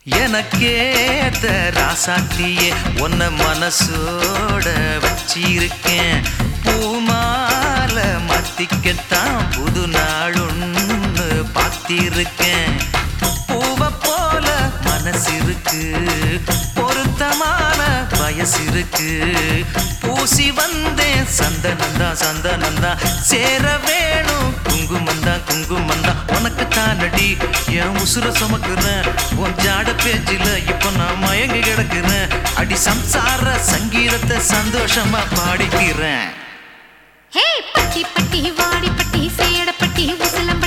எனக்கேத்த ராசாத்தியே உன்னை மனசோட வச்சிருக்கேன் பூமால மாத்திக்கத்தான் புது நாளுன்னு பார்த்திருக்கேன் பூவை போல மனசு இருக்கு பொருத்தமான வயசு இருக்கு பூசி வந்தேன் சந்தனந்தா சந்தனந்தா சேர வேணும் குங்குமந்தா குங்குமந்தா உனக்கு தானடி என் உசுர சுமக்குறேன் உன் ஜாட பேச்சில இப்ப நான் மயங்கி கிடக்குறேன் அடி சம்சார சங்கீதத்தை சந்தோஷமா பாடிக்கிறேன் ஹே பட்டி பட்டி வாடி பட்டி சேட பட்டி உசலம்